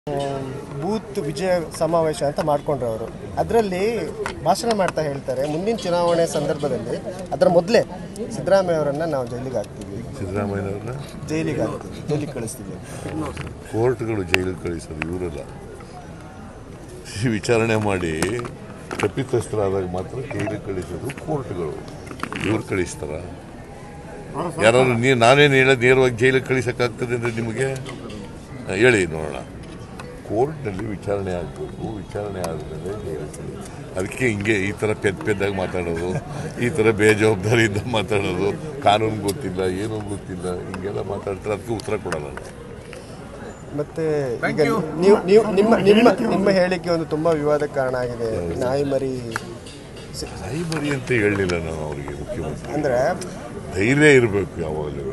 Booth ವಿಜಯ ಸಮಾವೇಶ ಅಂತ ಮಾಡ್ಕೊಂಡ್ರು ಅವರು ಅದರಲ್ಲಿ ಭಾಷಣ ಮಾಡ್ತಾ ಹೇಳ್ತಾರೆ ಮುಂದಿನ ಚುನಾವಣೆ ಸಂದರ್ಭದಲ್ಲಿ ಅದರ ಮೊದಲೇ ಸಿದ್ದರಾಮಯ್ಯ ಅವರನ್ನ ನಾವು ಜೈಲಿಗೆ ಹಾಕ್ತೀವಿ ಸಿದ್ದರಾಮಯ್ಯನವ್ರನ್ನ ಜೈಲಿಗೆ ಹಾಕ್ತೀವಿ ಜೈಲಿಗೆ ಕಳಿಸ್ತೀವಿ ಕೋರ್ಟ್ಗಳು ಜೈಲಿಗೆ ಕಳಿಸೋದು ಇವರಲ್ಲ ಈ ವಿಚಾರಣೆ ಮಾಡಿ ತಪ್ಪಿತಸ್ಥರಾದಾಗ ಮಾತ್ರ ಜೈಲಿಗೆ ಕಳಿಸೋದು ಕೋರ್ಟ್ಗಳು ಇವ್ರು ಕಳಿಸ್ತಾರ ಯಾರಾದ್ರು ನೀ ನಾನೇನು ಹೇಳೋದು ನೇರವಾಗಿ ಜೈಲಿಗೆ ಕಳಿಸೋಕ್ಕಾಗ್ತದೆ ಅಂದರೆ ನಿಮಗೆ ಆ, ಹೇಳಿ ನೋಡೋಣ ಕೋರ್ಟ್ನಲ್ಲಿ ವಿಚಾರಣೆ ಆಗಬೇಕು ವಿಚಾರಣೆ ಆದಮೇಲೆ ಜೈಲಿಗೆ ಕಳಿ ಅದಕ್ಕೆ ಹಿಂಗೆ ಈ ಥರ ಪೆದ್ ಪೆದ್ದಾಗಿ ಮಾತಾಡೋದು ಈ ಥರ ಬೇಜವಾಬ್ದಾರಿಯಿಂದ ಮಾತಾಡೋದು ಕಾನೂನು ಗೊತ್ತಿಲ್ಲ ಏನೂ ಗೊತ್ತಿಲ್ಲ ಹಿಂಗೆಲ್ಲ ಮಾತಾಡ್ತಾರೆ ಅದಕ್ಕೆ ಉತ್ತರ ಕೊಡಲ್ಲ ನಾನು. ಮತ್ತೆ ಈಗ ನೀವು ನೀವು ನಿಮ್ಮ ನಿಮ್ಮ ನಿಮ್ಮ ಹೇಳಿಕೆ ಒಂದು ತುಂಬಾ ವಿವಾದಕ್ಕೆ ಕಾರಣ ಆಗಿದೆ ನಾಯಿ ಮರಿ ಸಿ- ನಾಯಿ ಮರಿ ಅಂತ ಹೇಳಲಿಲ್ಲ ನಾನು ಅವರಿಗೆ ಮುಖ್ಯಮಂತ್ರಿ ಅಂದ್ರೆ ಧೈರ್ಯ ಇರಬೇಕು ಯಾವಾಗಲೂ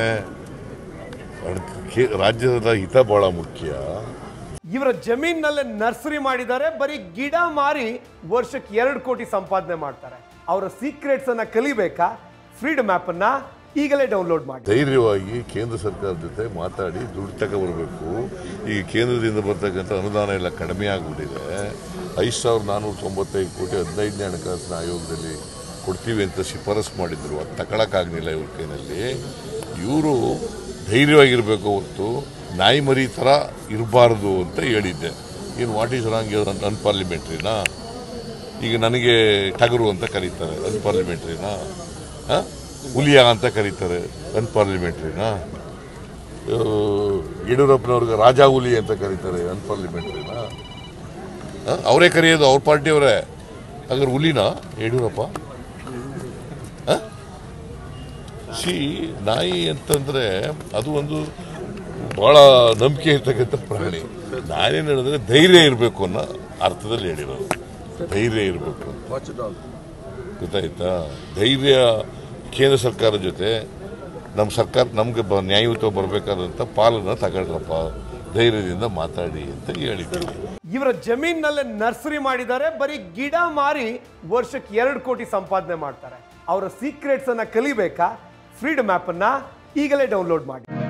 ರಾಜ್ಯದ ಹಿತ ಬಹಳ ಮುಖ್ಯ ಇವರ ಜಮೀನಲ್ಲೇ ನರ್ಸರಿ ಮಾಡಿದ್ದಾರೆ ಬರೀ ಗಿಡ ಮಾರಿ ವರ್ಷಕ್ಕೆ ಎರಡು ಕೋಟಿ ಸಂಪಾದನೆ ಮಾಡ್ತಾರೆ ಅವರ ಸೀಕ್ರೆಟ್ಸ್ ಅನ್ನ ಕಲಿಬೇಕಾ ಫ್ರೀಡಮ್ ಆಪ್ ಅನ್ನ ಈಗಲೇ ಡೌನ್ಲೋಡ್ ಮಾಡಿ ಧೈರ್ಯವಾಗಿ ಕೇಂದ್ರ ಸರ್ಕಾರದ ಜೊತೆ ಮಾತಾಡಿ ದುಡ್ಡು ತಗೊಬರ್ಬೇಕು ಈ ಕೇಂದ್ರದಿಂದ ಬರ್ತಕ್ಕಂಥ ಅನುದಾನ ಎಲ್ಲ ಕಡಿಮೆ ಆಗಿಬಿಟ್ಟಿದೆ ಐದು ಸಾವಿರದ ನಾನ್ನೂರ ತೊಂಬತ್ತೈದು ಕೋಟಿ ಹದಿನೈದನೇ ಹಣಕಾಸಿನ ಆಯೋಗದಲ್ಲಿ ಕೊಡ್ತೀವಿ ಅಂತ ಶಿಫಾರಸು ಮಾಡಿದ್ರು ಅದು ತಗೊಳಕ್ಕಾಗಲಿಲ್ಲ ಇವ್ರ ಕೈನಲ್ಲಿ ಇವರು ಧೈರ್ಯವಾಗಿರಬೇಕು ಹೊರತು ನಾಯಿ ಮರಿ ಥರ ಇರಬಾರ್ದು ಅಂತ ಹೇಳಿದ್ದೆ ಏನು ವಾಟ್ ಈಸ್ ರಾಂಗ್ ಅನ್ಪಾರ್ಲಿಮೆಂಟ್ರಿನಾ ಈಗ ನನಗೆ ಟಗರು ಅಂತ ಕರೀತಾರೆ ಅನ್ಪಾರ್ಲಿಮೆಂಟ್ರಿನಾ ಹುಲಿಯ ಅಂತ ಕರೀತಾರೆ ಅನ್ಪಾರ್ಲಿಮೆಂಟ್ರಿನಾ ಆ, ಯಡಿಯೂರಪ್ಪನವ್ರಿಗೆ ರಾಜಾ ಹುಲಿ ಅಂತ ಕರೀತಾರೆ ಅನ್ಪಾರ್ಲಿಮೆಂಟ್ರಿನಾ ಆ, ಅವರೇ ಕರೆಯೋದು ಅವ್ರ ಪಾರ್ಟಿಯವರೇ ಹಾಗಾದ್ರೆ ಹುಲಿನಾ ಯಡಿಯೂರಪ್ಪ ಆ? ಸಿ ನಾಯಿ ಅಂತಂದ್ರೆ ಅದು ಒಂದು ಬಹಳ ನಂಬಿಕೆ ಇರ್ತಕ್ಕಂಥ ಪ್ರಾಣಿ ನಾನೇನು ಹೇಳಿದ್ರೆ ಧೈರ್ಯ ಇರಬೇಕು ಅನ್ನೋ ಅರ್ಥದಲ್ಲಿ ಹೇಳಿರೋದು ಧೈರ್ಯ ಇರಬೇಕು ಅಂತ ಗೊತ್ತಾಯ್ತಾ ಧೈರ್ಯ ಕೇಂದ್ರ ಸರ್ಕಾರದ ಜೊತೆ ನಮ್ಮ ಸರ್ಕಾರ ನಮ್ಗೆ ಬ ನ್ಯಾಯಯುತ ಬರಬೇಕಾದಂಥ ಪಾಲನ್ನ ತಗೊಳ್ರಪ್ಪ ಧೈರ್ಯದಿಂದ ಮಾತಾಡಿ ಅಂತ ಹೇಳಿದ್ದೀನಿ ಇವರ ಜಮೀನಲ್ಲೇ ನರ್ಸರಿ ಮಾಡಿದ್ದಾರೆ ಬರೀ ಗಿಡ ಮಾರಿ ವರ್ಷಕ್ಕೆ ಎರಡು ಕೋಟಿ ಸಂಪಾದನೆ ಮಾಡ್ತಾರೆ ಅವರ ಸೀಕ್ರೆಟ್ಸ್ ಅನ್ನ ಕಲಿಬೇಕಾ ಫ್ರೀಡಮ್ ಆಪ್ ಅನ್ನ ಈಗಲೇ ಡೌನ್ಲೋಡ್ ಮಾಡಿ